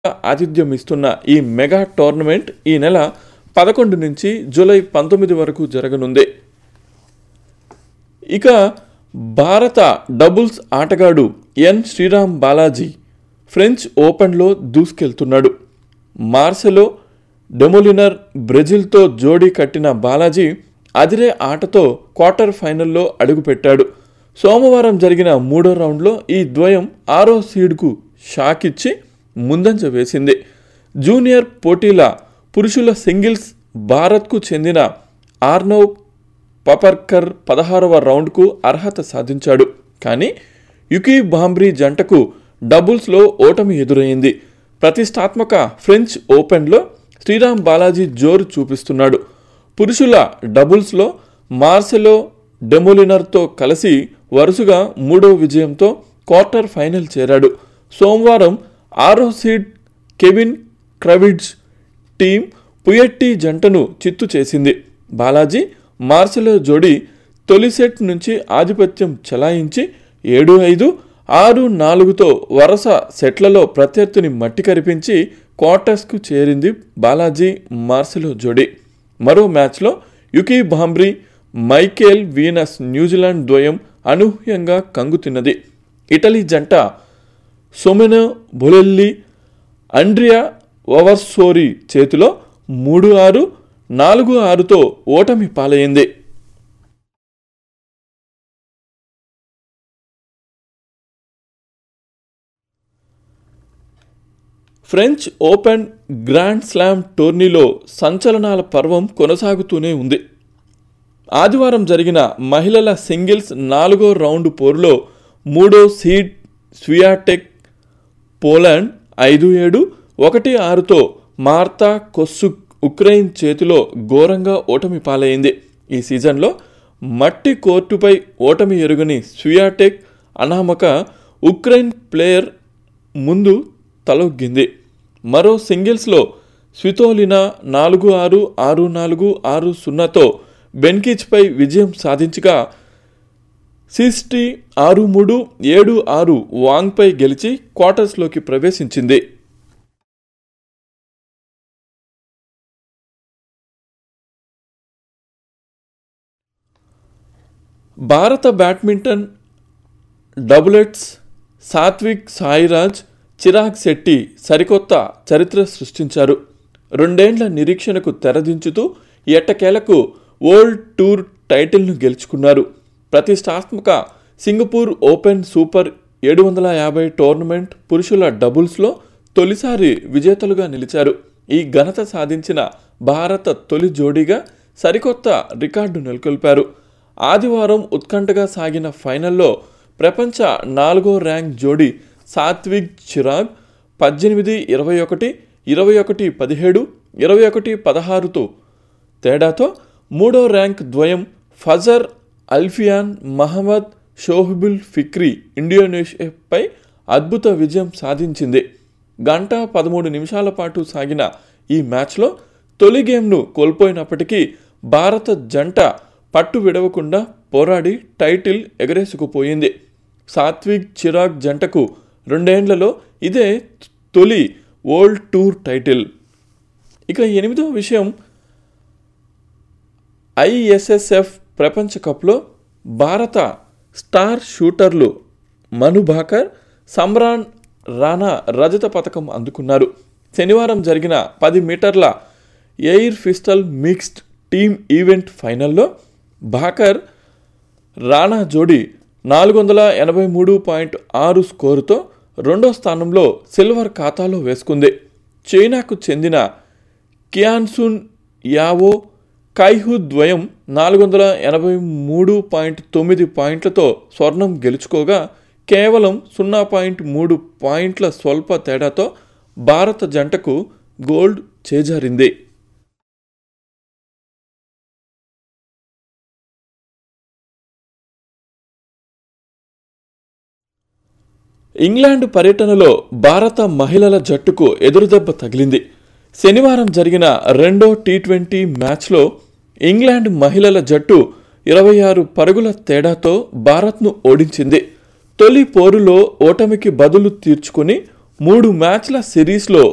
ఆతిథ్యం ఇస్తున్న ఈ మెగా టోర్నమెంట్ ఈ నెల పదకొండు నుంచి జూలై పంతొమ్మిది వరకు జరగనుంది ఇక భారత డబుల్స్ ఆటగాడు ఎన్ శ్రీరామ్ బాలాజీ ఫ్రెంచ్ ఓపెన్లో దూసుకెళ్తున్నాడు మార్సెలో డెమోలినర్ బ్రెజిల్తో జోడీ కట్టిన బాలాజీ అదిరే ఆటతో క్వార్టర్ ఫైనల్లో అడుగుపెట్టాడు సోమవారం జరిగిన మూడో రౌండ్లో ఈ ద్వయం ఆరో సీడ్కు షాక్ ఇచ్చి ముందంజ వేసింది జూనియర్ పోటీల పురుషుల సింగిల్స్ భారత్కు చెందిన ఆర్నవ్ పపర్కర్ పదహారవ రౌండ్కు అర్హత సాధించాడు కానీ యుకీ బాంబ్రీ జంటకు డబుల్స్లో ఓటమి ఎదురైంది ప్రతిష్టాత్మక ఫ్రెంచ్ ఓపెన్లో శ్రీరామ్ బాలాజీ జోరు చూపిస్తున్నాడు పురుషుల డబుల్స్లో మార్సెలో డెమోలినర్తో కలిసి వరుసగా మూడో విజయంతో క్వార్టర్ ఫైనల్ చేరాడు సోమవారం ఆరో seed Kevin Krawietz Tim Puetz జంటను చిత్తు చేసింది బాలాజీ మార్సెలో జోడీ తొలి సెట్ నుంచి ఆధిపత్యం చెలాయించి ఏడు ఐదు ఆరు నాలుగుతో వరుస సెట్లలో ప్రత్యర్థిని మట్టి కరిపించి క్వార్టర్స్కు చేరింది బాలాజీ మార్సెలో జోడీ మరో మ్యాచ్లో Yuki Bhambri Michael Venus New Zealand ద్వయం అనూహ్యంగా కంగుతిన్నది ఇటలీ జంట సొమెనో బొలెల్లి అండ్రియా ఓవర్సోరీ చేతిలో మూడు ఆరు నాలుగు ఆరుతో ఓటమి పాలైంది ఫ్రెంచ్ ఓపెన్ గ్రాండ్ స్లామ్ టోర్నీలో సంచలనాల పర్వం కొనసాగుతూనే ఉంది ఆదివారం జరిగిన మహిళల సింగిల్స్ నాలుగో రౌండ్ పోరులో మూడో సీడ్ స్వియాటెక్ పోలాండ్ ఐదు ఏడు ఒకటి ఆరుతో మార్తా కొస్సుక్ ఉక్రెయిన్ చేతిలో ఘోరంగా ఓటమి పాలైంది ఈ సీజన్లో మట్టి కోర్టుపై ఓటమి ఎరుగని స్వియాటెక్ అనామక ఉక్రెయిన్ ప్లేయర్ ముందు తలొగ్గింది మరో సింగిల్స్లో స్వితోలినా నాలుగు ఆరు ఆరు నాలుగు ఆరు సున్నాతో బెన్కిచ్పై విజయం సాధించగా సిస్టీ ఆరు మూడు ఏడు ఆరు వాంగ్పై గెలిచి క్వార్టర్స్లోకి ప్రవేశించింది భారత బ్యాడ్మింటన్ డబులెట్స్ సాత్విక్ సాయిరాజ్ చిరాగ్ శెట్టి సరికొత్త చరిత్ర సృష్టించారు రెండేండ్ల నిరీక్షణకు తెరదించుతూ ఎట్టకేలకు వరల్డ్ టూర్ టైటిల్ను గెలుచుకున్నారు ప్రతిష్టాత్మక సింగపూర్ ఓపెన్ సూపర్ ఏడు వందల యాభై టోర్నమెంట్ పురుషుల డబుల్స్లో తొలిసారి విజేతలుగా నిలిచారు ఈ ఘనత సాధించిన భారత తొలి జోడీగా సరికొత్త రికార్డు నెలకొల్పారు ఆదివారం ఉత్కంఠగా సాగిన ఫైనల్లో ప్రపంచ నాలుగో ర్యాంక్ జోడీ సాత్విక్ చిరాగ్ పద్దెనిమిది ఇరవై ఒకటి ఇరవై ఒకటి పదిహేడు ఇరవై ఒకటి పదహారుతో తేడాతో మూడో ర్యాంక్ ద్వయం ఫజర్ అల్ఫియాన్ మహమ్మద్ షోహబుల్ ఫిక్రీ ఇండోనేషియాపై అద్భుత విజయం సాధించింది గంట పదమూడు నిమిషాల పాటు సాగిన ఈ మ్యాచ్లో తొలి గేమ్ను కోల్పోయినప్పటికీ భారత జంట పట్టు విడవకుండా పోరాడి టైటిల్ ఎగరేసుకుపోయింది సాత్విక్ చిరాగ్ జంటకు రెండేండ్లలో ఇదే తొలి వరల్డ్ టూర్ టైటిల్ ఇక ఎనిమిదవ విషయం ఐఎస్ఎస్ఎఫ్ ప్రపంచ కప్లో భారత స్టార్ షూటర్లు మను భాకర్ సమ్రాన్ రాణా రజత పథకం అందుకున్నారు శనివారం జరిగిన పది మీటర్ల air pistol mixed team event ఫైనల్లో భాకర్ రాణా జోడీ నాలుగు వందల ఎనభై మూడు పాయింట్ ఆరు స్కోరుతో రెండో స్థానంలో సిల్వర్ ఖాతాలో వేసుకుంది చైనాకు చెందిన కియాన్సున్ యావో కైహు ద్వయం నాలుగు వందల ఎనభై మూడు పాయింట్ తొమ్మిది పాయింట్లతో స్వర్ణం గెలుచుకోగా కేవలం సున్నా పాయింట్ మూడు పాయింట్ల స్వల్ప తేడాతో భారత జంటకు గోల్డ్ చేజారింది ఇంగ్లాండ్ పర్యటనలో భారత మహిళల జట్టుకు ఎదురుదెబ్బ తగిలింది శనివారం జరిగిన రెండో టీ ట్వంటీ మ్యాచ్లో ఇంగ్లాండ్ మహిళల జట్టు ఇరవై ఆరు పరుగుల తేడాతో భారత్ను ఓడించింది తొలి పోరులో ఓటమికి బదులు తీర్చుకుని మూడు మ్యాచ్ల సిరీస్లో